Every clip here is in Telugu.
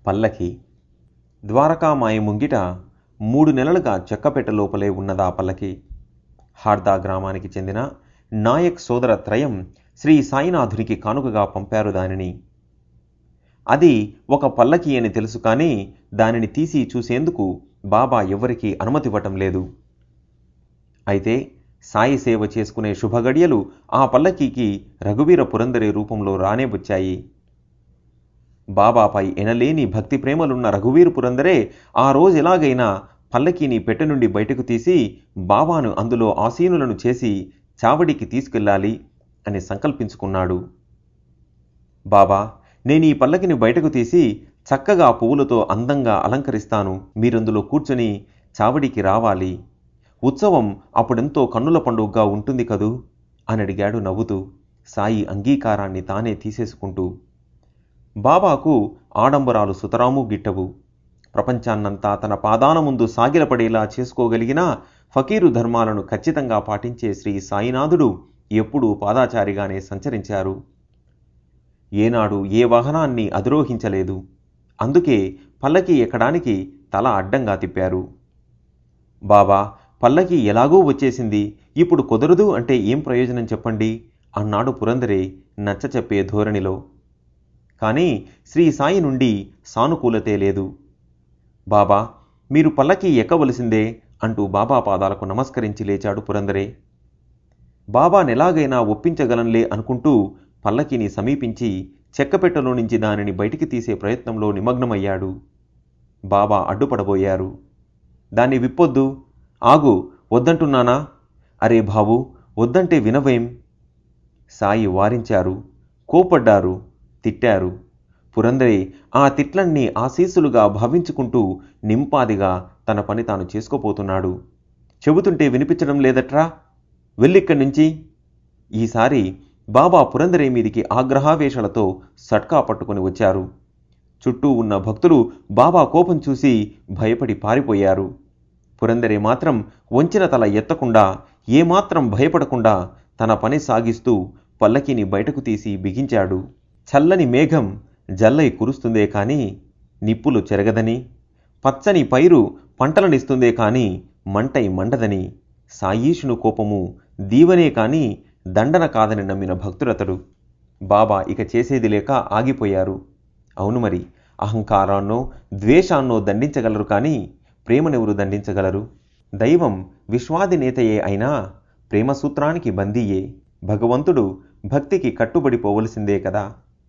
పల్లకి ద్వారకామాయి ముంగిట మూడు నెలలుగా చెక్కపెట్ట లోపలే ఉన్నదా పల్లకి హార్దా గ్రామానికి చెందిన నాయక్ సోదర త్రయం శ్రీ సాయినాథునికి కానుకగా పంపారు దానిని అది ఒక పల్లకి అని తెలుసు కానీ దానిని తీసి చూసేందుకు బాబా ఎవ్వరికీ అనుమతివ్వటం లేదు అయితే సాయి సేవ చేసుకునే శుభగడియలు ఆ పల్లకీకి రఘువీర పురందరి రూపంలో రానే వచ్చాయి బాబాపై ఎనలేని భక్తి ప్రేమలున్న రఘువీర పురందరే ఆ రోజు ఎలాగైనా పల్లకీని పెట్టె నుండి బయటకు తీసి బాబాను అందులో ఆసీనులను చేసి చావడికి తీసుకెళ్ళాలి అని సంకల్పించుకున్నాడు బాబా నేను ఈ పల్లకిని బయటకు తీసి చక్కగా పువ్వులతో అందంగా అలంకరిస్తాను మీరందులో కూర్చొని చావడికి రావాలి ఉత్సవం అప్పుడెంతో కన్నుల పండుగగా ఉంటుంది కదూ అని అడిగాడు నవ్వుతూ సాయి అంగీకారాన్ని తానే తీసేసుకుంటూ బాబాకు ఆడంబరాలు సుతరాము గిట్టవు ప్రపంచాన్నంతా తన పాదాన ముందు సాగిలపడేలా చేసుకోగలిగిన ఫకీరు ధర్మాలను ఖచ్చితంగా పాటించే శ్రీ సాయినాథుడు ఎప్పుడూ పాదాచారిగానే సంచరించారు ఏనాడు ఏ వాహనాన్ని అధిరోహించలేదు అందుకే పల్లకి ఎక్కడానికి తల అడ్డంగా తిప్పారు బాబా పల్లకి ఎలాగూ వచ్చేసింది ఇప్పుడు కుదరదు అంటే ఏం ప్రయోజనం చెప్పండి అన్నాడు పురందరే నచ్చ చెప్పే ధోరణిలో కానీ శ్రీ సాయి నుండి సానుకూలతే లేదు బాబా మీరు పల్లకి ఎక్కవలసిందే అంటూ బాబా పాదాలకు నమస్కరించి లేచాడు పురందరే బాబానెలాగైనా ఒప్పించగలంలే అనుకుంటూ పల్లకిని సమీపించి చెక్కపెట్టెలో నుంచి దానిని బయటికి తీసే ప్రయత్నంలో నిమగ్నమయ్యాడు బాబా అడ్డుపడబోయారు దాన్ని విప్పొద్దు ఆగు వద్దంటున్నానా అరే బాబు వద్దంటే వినవేం సాయి వారించారు కోపడ్డారు తిట్టారు పురందరే ఆ తిట్లన్నీ ఆశీస్సులుగా భావించుకుంటూ నింపాదిగా తన పని తాను చేసుకోపోతున్నాడు చెబుతుంటే వినిపించడం లేదట్రా వెళ్ళిక్కడి నుంచి ఈసారి బాబా పురందరే మీదికి ఆగ్రహావేశాలతో సట్కా పట్టుకుని వచ్చారు చుట్టూ ఉన్న భక్తులు బాబా కోపం చూసి భయపడి పారిపోయారు పురందరే మాత్రం వంచిన తల ఎత్తకుండా ఏమాత్రం భయపడకుండా తన పని సాగిస్తూ పల్లకిని బయటకు తీసి బిగించాడు చల్లని మేఘం జల్లై కురుస్తుందే కాని నిప్పులు చెరగదని పచ్చని పైరు పంటలనిస్తుందే కాని మంటై మండదని సాయీషును కోపము దీవనే కాని దండన కాదని నమ్మిన భక్తులతడు బాబా ఇక చేసేది లేక ఆగిపోయారు అవును మరి అహంకారాన్నో ద్వేషాన్నో దండించగలరు కానీ ప్రేమనెవరు దండించగలరు దైవం విశ్వాదినేతయే అయినా ప్రేమ సూత్రానికి బందీయే భగవంతుడు భక్తికి కట్టుబడిపోవలసిందే కదా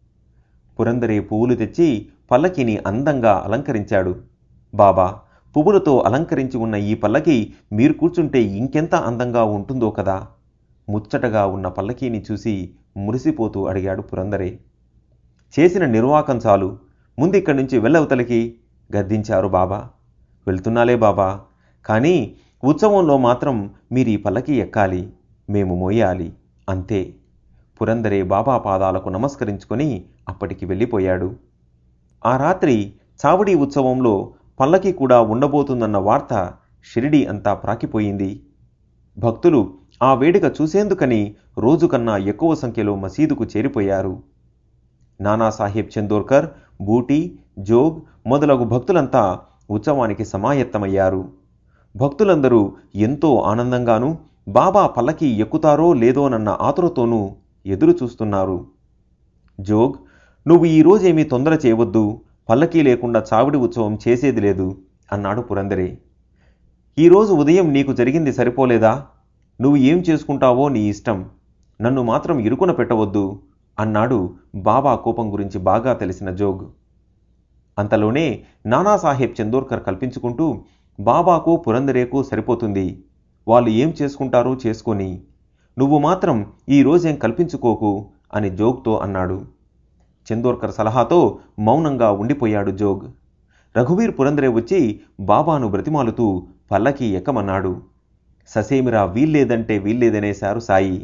పురందరే పువ్వులు తెచ్చి పల్లకిని అందంగా అలంకరించాడు బాబా పువ్వులతో అలంకరించి ఉన్న ఈ పల్లకి మీరు కూర్చుంటే ఇంకెంత అందంగా ఉంటుందో కదా ముచ్చటగా ఉన్న పల్లకీని చూసి మురిసిపోతూ అడిగాడు పురందరే చేసిన నిర్వాకం చాలు ముందు ఇక్కడి నుంచి వెళ్ళవతలకి గద్దించారు బాబా వెళ్తున్నాలే బాబా కానీ ఉత్సవంలో మాత్రం మీరు ఈ పల్లకి ఎక్కాలి మేము మోయాలి అంతే పురందరే బాబా పాదాలకు నమస్కరించుకొని అప్పటికి వెళ్ళిపోయాడు ఆ రాత్రి చావడి ఉత్సవంలో పల్లకి కూడా ఉండబోతుందన్న వార్త షిరిడి అంతా ప్రాకిపోయింది భక్తులు ఆ వేడుక చూసేందుకని రోజుకన్నా ఎక్కువ సంఖ్యలో మసీదుకు చేరిపోయారు నానాసాహెబ్ చందోర్కర్ బూటీ జోగ్ మొదలగు భక్తులంతా ఉత్సవానికి సమాయత్తమయ్యారు భక్తులందరూ ఎంతో ఆనందంగానూ బాబా పల్లకి ఎక్కుతారో లేదోనన్న ఆతురతోనూ ఎదురు చూస్తున్నారు జోగ్ నువ్వు ఈరోజేమీ తొందర చేయవద్దు పల్లకీ లేకుండా చావిడి ఉత్సవం చేసేది లేదు అన్నాడు పురందరే ఈరోజు ఉదయం నీకు జరిగింది సరిపోలేదా నువ్వు ఏం చేసుకుంటావో నీ ఇష్టం నన్ను మాత్రం ఇరుకున పెట్టవద్దు అన్నాడు బాబా కోపం గురించి బాగా తెలిసిన జోగ్ అంతలోనే నానాసాహెబ్ చందోర్కర్ కల్పించుకుంటూ బాబాకు పురందరేకు సరిపోతుంది వాళ్ళు ఏం చేసుకుంటారో చేసుకొని నువ్వు మాత్రం ఈ రోజేం కల్పించుకోకు అని జోగ్తో అన్నాడు చందోర్కర్ సలహాతో మౌనంగా ఉండిపోయాడు జోగ్ రఘువీర్ పురందరే వచ్చి బాబాను బ్రతిమాలుతూ పల్లకి ఎక్కమన్నాడు ససేమిరా వీల్లేదంటే వీల్లేదనేశారు సాయి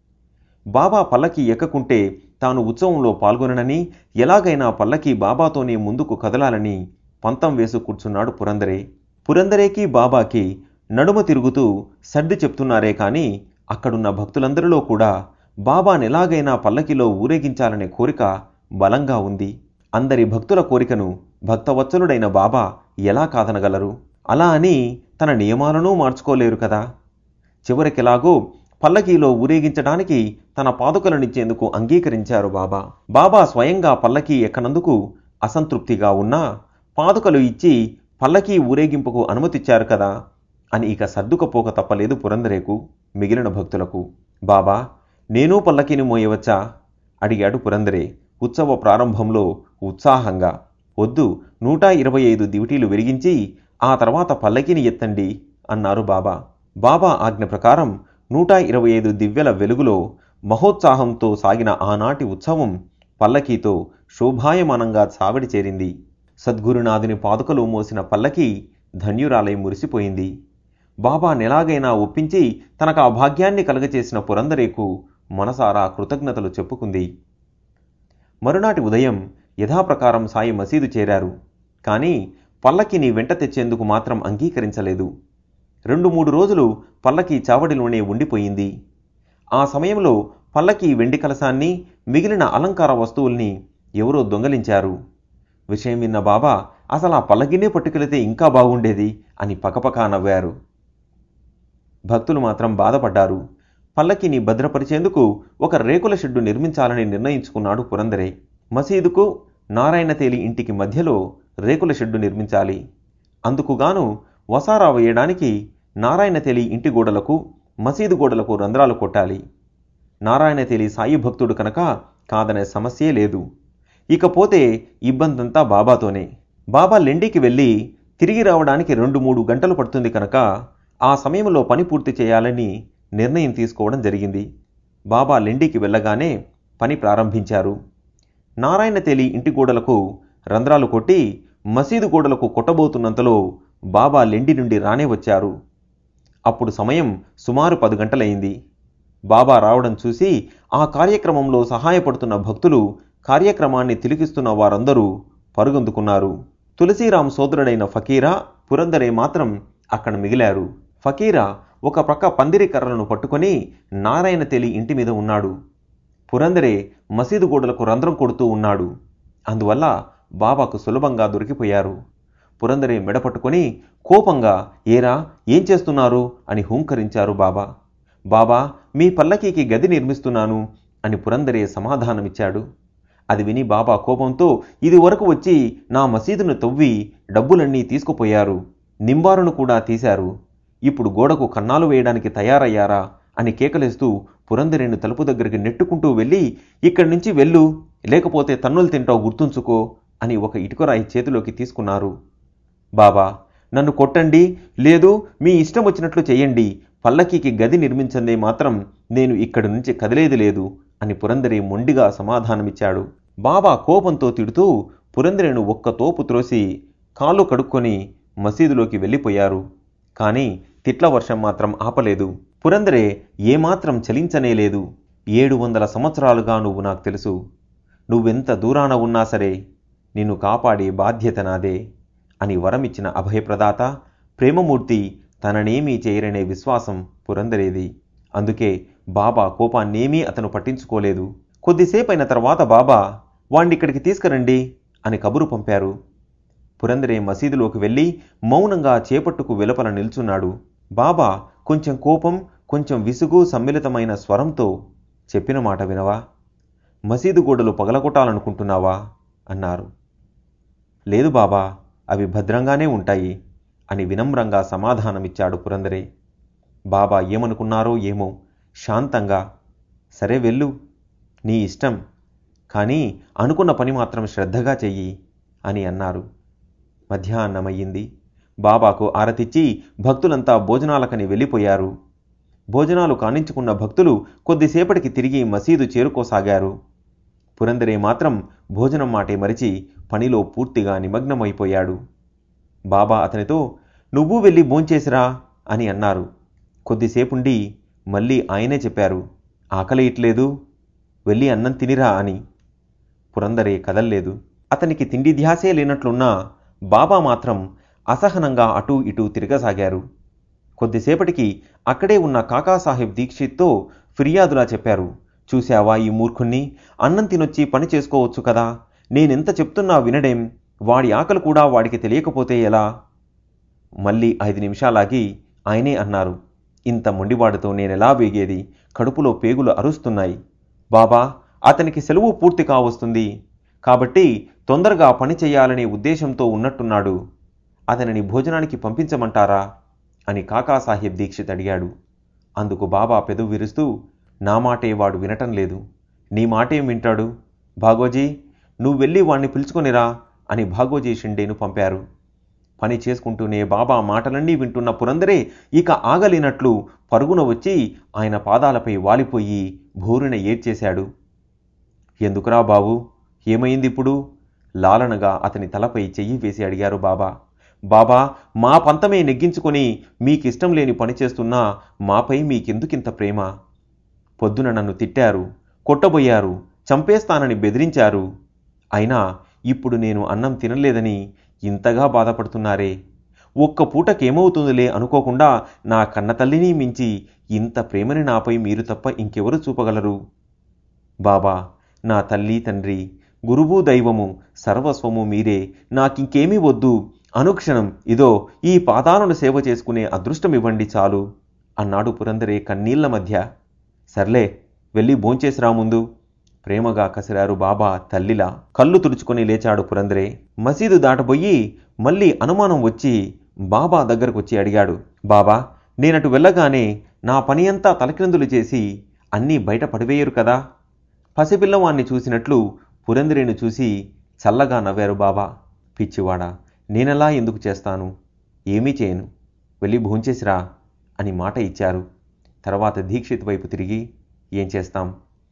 బాబా పల్లకి ఎక్కకుంటే తాను ఉత్సవంలో పాల్గొననని ఎలాగైనా పల్లకి బాబాతోనే ముందుకు కదలాలని పంతం వేసు కూర్చున్నాడు పురందరే పురందరేకి బాబాకి నడుమ తిరుగుతూ సర్ది చెప్తున్నారే కాని అక్కడున్న భక్తులందరిలో కూడా బాబానెలాగైనా పల్లకిలో ఊరేగించాలనే కోరిక బలంగా ఉంది అందరి భక్తుల కోరికను భక్తవత్సలుడైన బాబా ఎలా కాదనగలరు అలా అని తన నియమాలను మార్చుకోలేరు కదా చివరికెలాగో పల్లకీలో ఊరేగించడానికి తన పాదుకలనిచ్చేందుకు అంగీకరించారు బాబా బాబా స్వయంగా పల్లకీ ఎక్కనందుకు అసంతృప్తిగా ఉన్నా పాదుకలు ఇచ్చి పల్లకీ ఊరేగింపుకు అనుమతిచ్చారు కదా అని ఇక సర్దుకపోక తప్పలేదు పురందరేకు మిగిలిన భక్తులకు బాబా నేనూ పల్లకీని మోయవచ్చా అడిగాడు పురందరే ఉత్సవ ప్రారంభంలో ఉత్సాహంగా వద్దు నూట ఇరవై ఐదు దివిటీలు వెలిగించి ఆ తర్వాత పల్లకిని ఎత్తండి అన్నారు బాబా బాబా ఆజ్ఞ ప్రకారం నూట ఇరవై ఐదు దివ్యల వెలుగులో మహోత్సాహంతో సాగిన ఆనాటి ఉత్సవం పల్లకీతో శోభాయమానంగా సావిడి చేరింది సద్గురునాథుని పాదుకలు మోసిన పల్లకి ధన్యురాలై మురిసిపోయింది బాబా నెలాగైనా ఒప్పించి తనకు ఆ భాగ్యాన్ని కలగచేసిన పురందరేకు మనసారా కృతజ్ఞతలు చెప్పుకుంది మరునాటి ఉదయం యథాప్రకారం సాయి మసీదు చేరారు కానీ పల్లకిని వెంట తెచ్చేందుకు మాత్రం అంగీకరించలేదు రెండు మూడు రోజులు పల్లకి చావడిలోనే ఉండిపోయింది ఆ సమయంలో పల్లకి వెండి కలసాన్ని మిగిలిన అలంకార వస్తువుల్ని ఎవరో దొంగలించారు విషయం విన్న బాబా అసలు ఆ పల్లకినే పట్టుకెళితే ఇంకా బాగుండేది అని పకపకా నవ్వారు భక్తులు మాత్రం బాధపడ్డారు పల్లకిని భద్రపరిచేందుకు ఒక రేకుల షెడ్డు నిర్మించాలని నిర్ణయించుకున్నాడు పురందరే మసీదుకు నారాయణ తేలి ఇంటికి మధ్యలో రేకుల షెడ్డు నిర్మించాలి అందుకుగాను వసారా వేయడానికి నారాయణ తేలి ఇంటి గోడలకు మసీదు గోడలకు రంధ్రాలు కొట్టాలి నారాయణ తేలి సాయి భక్తుడు కనుక కాదనే సమస్యే లేదు ఇకపోతే ఇబ్బందంతా బాబాతోనే బాబా లెండికి వెళ్ళి తిరిగి రావడానికి రెండు మూడు గంటలు పడుతుంది కనుక ఆ సమయంలో పని పూర్తి చేయాలని నిర్ణయం తీసుకోవడం జరిగింది బాబా లెండికి వెళ్ళగానే పని ప్రారంభించారు నారాయణ తేలి ఇంటి గోడలకు రంధ్రాలు కొట్టి మసీదు గోడలకు కొట్టబోతున్నంతలో బాబా లెండి నుండి రానే వచ్చారు అప్పుడు సమయం సుమారు పది గంటలైంది బాబా రావడం చూసి ఆ కార్యక్రమంలో సహాయపడుతున్న భక్తులు కార్యక్రమాన్ని తిలికిస్తున్న వారందరూ పరుగొందుకున్నారు తులసీరాం సోదరుడైన ఫకీరా పురందరే మాత్రం అక్కడ మిగిలారు ఫకీరా ఒక ప్రక్క పందిరి కర్రలను పట్టుకొని నారాయణ తెలి ఇంటి మీద ఉన్నాడు పురందరే మసీదు గోడలకు రంధ్రం కొడుతూ ఉన్నాడు అందువల్ల బాబాకు సులభంగా దొరికిపోయారు పురందరే మెడపట్టుకొని కోపంగా ఏరా ఏం చేస్తున్నారు అని హూంకరించారు బాబా బాబా మీ పల్లకీకి గది నిర్మిస్తున్నాను అని పురందరే సమాధానమిచ్చాడు అది విని బాబా కోపంతో ఇది వరకు వచ్చి నా మసీదును తవ్వి డబ్బులన్నీ తీసుకుపోయారు నింబారును కూడా తీశారు ఇప్పుడు గోడకు కన్నాలు వేయడానికి తయారయ్యారా అని కేకలేస్తూ పురందరేను తలుపు దగ్గరికి నెట్టుకుంటూ వెళ్ళి ఇక్కడి నుంచి వెళ్ళు లేకపోతే తన్నులు తింటావు గుర్తుంచుకో అని ఒక ఇటుకరాయి చేతిలోకి తీసుకున్నారు బాబా నన్ను కొట్టండి లేదు మీ ఇష్టం వచ్చినట్లు చెయ్యండి పల్లకీకి గది నిర్మించందే మాత్రం నేను ఇక్కడి నుంచి కదిలేది లేదు అని పురందరి మొండిగా సమాధానమిచ్చాడు బాబా కోపంతో తిడుతూ పురందరేను ఒక్క తోపు త్రోసి కాళ్ళు కడుక్కొని మసీదులోకి వెళ్ళిపోయారు కానీ తిట్ల వర్షం మాత్రం ఆపలేదు పురందరే ఏమాత్రం చలించనేలేదు ఏడు వందల సంవత్సరాలుగా నువ్వు నాకు తెలుసు నువ్వెంత దూరాన ఉన్నా సరే నిన్ను కాపాడే బాధ్యత నాదే అని వరమిచ్చిన అభయప్రదాత ప్రేమమూర్తి తననేమీ చేయరనే విశ్వాసం పురందరేది అందుకే బాబా కోపాన్నేమీ అతను పట్టించుకోలేదు కొద్దిసేపైన తర్వాత బాబా వాణ్ణిక్కడికి తీసుకురండి అని కబురు పంపారు పురందరే మసీదులోకి వెళ్ళి మౌనంగా చేపట్టుకు వెలుపల నిల్చున్నాడు బాబా కొంచెం కోపం కొంచెం విసుగు సమ్మిళితమైన స్వరంతో చెప్పిన మాట వినవా మసీదు గోడలు పగలగొట్టాలనుకుంటున్నావా అన్నారు లేదు బాబా అవి భద్రంగానే ఉంటాయి అని వినమ్రంగా సమాధానమిచ్చాడు పురందరే బాబా ఏమనుకున్నారో ఏమో శాంతంగా సరే వెళ్ళు నీ ఇష్టం కానీ అనుకున్న పని మాత్రం శ్రద్ధగా చెయ్యి అని అన్నారు మధ్యాహ్నమయ్యింది బాబాకు ఆరతిచ్చి భక్తులంతా భోజనాలకని వెళ్ళిపోయారు భోజనాలు కానించుకున్న భక్తులు కొద్దిసేపటికి తిరిగి మసీదు చేరుకోసాగారు పురందరే మాత్రం భోజనం మాటే మరిచి పనిలో పూర్తిగా నిమగ్నమైపోయాడు బాబా అతనితో నువ్వు వెళ్ళి భోంచేసిరా అని అన్నారు కొద్దిసేపుండి మళ్ళీ ఆయనే చెప్పారు ఆకలి ఇట్లేదు వెళ్ళి అన్నం తినిరా అని పురందరే కదల్లేదు అతనికి తిండి ధ్యాసే లేనట్లున్నా బాబా మాత్రం అసహనంగా అటూ ఇటూ తిరగసాగారు కొద్దిసేపటికి అక్కడే ఉన్న కాకాసాహెబ్ దీక్షిత్తో ఫిర్యాదులా చెప్పారు చూశావా ఈ మూర్ఖుణ్ణి అన్నం తినొచ్చి పని చేసుకోవచ్చు కదా నేనెంత చెప్తున్నా వినడేం వాడి ఆకలి కూడా వాడికి తెలియకపోతే ఎలా మళ్ళీ ఐదు నిమిషాలాగి ఆయనే అన్నారు ఇంత మొండివాడితో నేనెలా వేగేది కడుపులో పేగులు అరుస్తున్నాయి బాబా అతనికి సెలవు పూర్తి కావస్తుంది కాబట్టి తొందరగా పని చేయాలనే ఉద్దేశంతో ఉన్నట్టున్నాడు అతనిని భోజనానికి పంపించమంటారా అని కాకాసాహెబ్ దీక్షిత్ అడిగాడు అందుకు బాబా పెదవు విరుస్తూ నా మాటే వాడు వినటం లేదు నీ మాటేం వింటాడు భాగోజీ నువ్వు వెళ్ళి వాణ్ణి పిలుచుకొనిరా అని భాగోజీ షిండేను పంపారు పని చేసుకుంటూనే బాబా మాటలన్నీ వింటున్న పురందరే ఇక ఆగలేనట్లు పరుగున వచ్చి ఆయన పాదాలపై వాలిపోయి భూరిన ఏడ్చేశాడు ఎందుకురా బాబు ఏమైంది ఇప్పుడు లాలనగా అతని తలపై చెయ్యి వేసి అడిగారు బాబా బాబా మా పంతమే నెగ్గించుకొని మీకిష్టం లేని పని చేస్తున్నా మాపై మీకెందుకింత ప్రేమ పొద్దున నన్ను తిట్టారు కొట్టబోయారు చంపేస్తానని బెదిరించారు అయినా ఇప్పుడు నేను అన్నం తినలేదని ఇంతగా బాధపడుతున్నారే ఒక్క పూటకేమవుతుందిలే అనుకోకుండా నా కన్నతల్లిని మించి ఇంత ప్రేమని నాపై మీరు తప్ప ఇంకెవరు చూపగలరు బాబా నా తల్లి తండ్రి గురువు దైవము సర్వస్వము మీరే నాకింకేమీ వద్దు అనుక్షణం ఇదో ఈ పాదాలను సేవ చేసుకునే అదృష్టం ఇవ్వండి చాలు అన్నాడు పురందరే కన్నీళ్ల మధ్య సర్లే వెళ్ళి భోంచేసిరా ముందు ప్రేమగా కసిరారు బాబా తల్లిలా కళ్ళు తుడుచుకొని లేచాడు పురందరే మసీదు దాటబోయి మళ్ళీ అనుమానం వచ్చి బాబా దగ్గరకు వచ్చి అడిగాడు బాబా నేనటు వెళ్ళగానే నా పని అంతా తలకిందులు చేసి అన్నీ బయట పడివేయరు కదా పసిపిల్లవాణ్ణి చూసినట్లు పురందరేను చూసి చల్లగా నవ్వారు బాబా పిచ్చివాడా నేనెలా ఎందుకు చేస్తాను ఏమీ చేయను వెళ్ళి భోంచేసిరా అని మాట ఇచ్చారు తర్వాత దీక్షిత్ వైపు తిరిగి ఏం చేస్తాం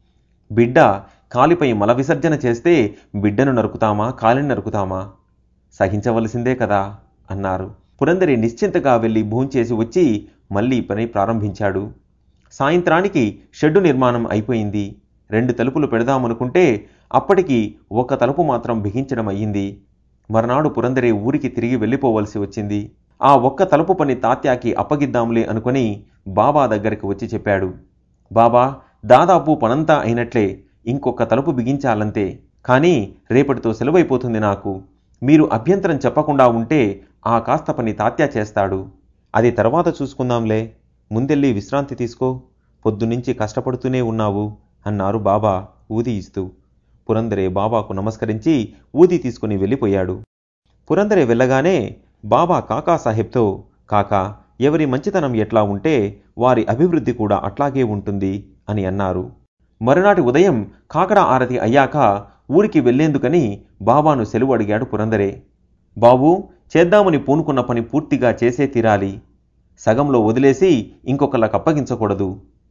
బిడ్డ కాలిపై మల విసర్జన చేస్తే బిడ్డను నరుకుతామా కాలిని నరుకుతామా సహించవలసిందే కదా అన్నారు పురందరి నిశ్చింతగా వెళ్ళి భోంచేసి వచ్చి మళ్ళీ పని ప్రారంభించాడు సాయంత్రానికి షెడ్డు నిర్మాణం అయిపోయింది రెండు తలుపులు పెడదామనుకుంటే అప్పటికి ఒక తలుపు మాత్రం బిగించడం అయ్యింది మర్నాడు పురందరే ఊరికి తిరిగి వెళ్ళిపోవలసి వచ్చింది ఆ ఒక్క తలుపు పని తాత్యాకి అప్పగిద్దాంలే అనుకొని బాబా దగ్గరికి వచ్చి చెప్పాడు బాబా దాదాపు పనంతా అయినట్లే ఇంకొక తలుపు బిగించాలంతే కానీ రేపటితో సెలవైపోతుంది నాకు మీరు అభ్యంతరం చెప్పకుండా ఉంటే ఆ కాస్త పని తాత్యా చేస్తాడు అది తర్వాత చూసుకుందాంలే ముందెళ్ళి విశ్రాంతి తీసుకో పొద్దునుంచి కష్టపడుతూనే ఉన్నావు అన్నారు బాబా ఊది ఇస్తూ పురందరే బాబాకు నమస్కరించి ఊది తీసుకుని వెళ్ళిపోయాడు పురందరే వెళ్ళగానే బాబా కాకాసాహెబ్తో కాకా ఎవరి మంచితనం ఎట్లా ఉంటే వారి అభివృద్ధి కూడా అట్లాగే ఉంటుంది అని అన్నారు మరునాటి ఉదయం కాకడ ఆరతి అయ్యాక ఊరికి వెళ్లేందుకని బాబాను సెలవు అడిగాడు పురందరే బాబూ చేద్దామని పూనుకున్న పని పూర్తిగా చేసే తీరాలి సగంలో వదిలేసి ఇంకొకళ్ళకు అప్పగించకూడదు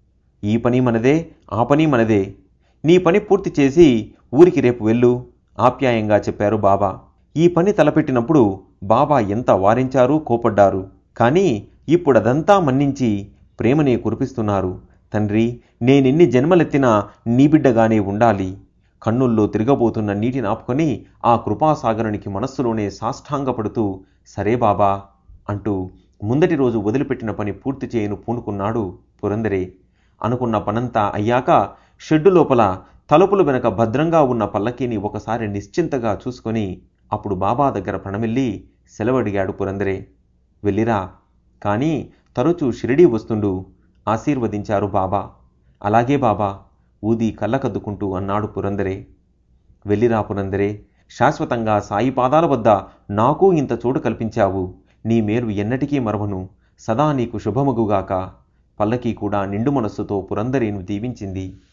ఈ పని మనదే ఆ పని మనదే నీ పని పూర్తి చేసి ఊరికి రేపు వెళ్ళు ఆప్యాయంగా చెప్పారు బాబా ఈ పని తలపెట్టినప్పుడు బాబా ఎంత వారించారు కోపడ్డారు కానీ ఇప్పుడదంతా మన్నించి ప్రేమనే కురిపిస్తున్నారు తండ్రి నేనెన్ని జన్మలెత్తినా నీ బిడ్డగానే ఉండాలి కన్నుల్లో తిరగబోతున్న నీటిని ఆపుకొని ఆ కృపాసాగరునికి మనస్సులోనే సాష్టాంగపడుతూ సరే బాబా అంటూ ముందటి రోజు వదిలిపెట్టిన పని పూర్తి చేయను పూనుకున్నాడు పురందరే అనుకున్న పనంతా అయ్యాక షెడ్డు లోపల తలుపులు వెనక భద్రంగా ఉన్న పల్లకీని ఒకసారి నిశ్చింతగా చూసుకొని అప్పుడు బాబా దగ్గర ప్రణమిల్లి సెలవడిగాడు పురందరే వెళ్ళిరా కానీ తరచూ షిరిడీ వస్తుండు ఆశీర్వదించారు బాబా అలాగే బాబా ఊది కళ్ళకద్దుకుంటూ అన్నాడు పురందరే వెళ్ళిరా పురందరే శాశ్వతంగా సాయి పాదాల వద్ద నాకు ఇంత చోటు కల్పించావు నీ మేరు ఎన్నటికీ మరవను సదా నీకు శుభమగుగాక పల్లకీ కూడా నిండు మనస్సుతో పురందరేను దీవించింది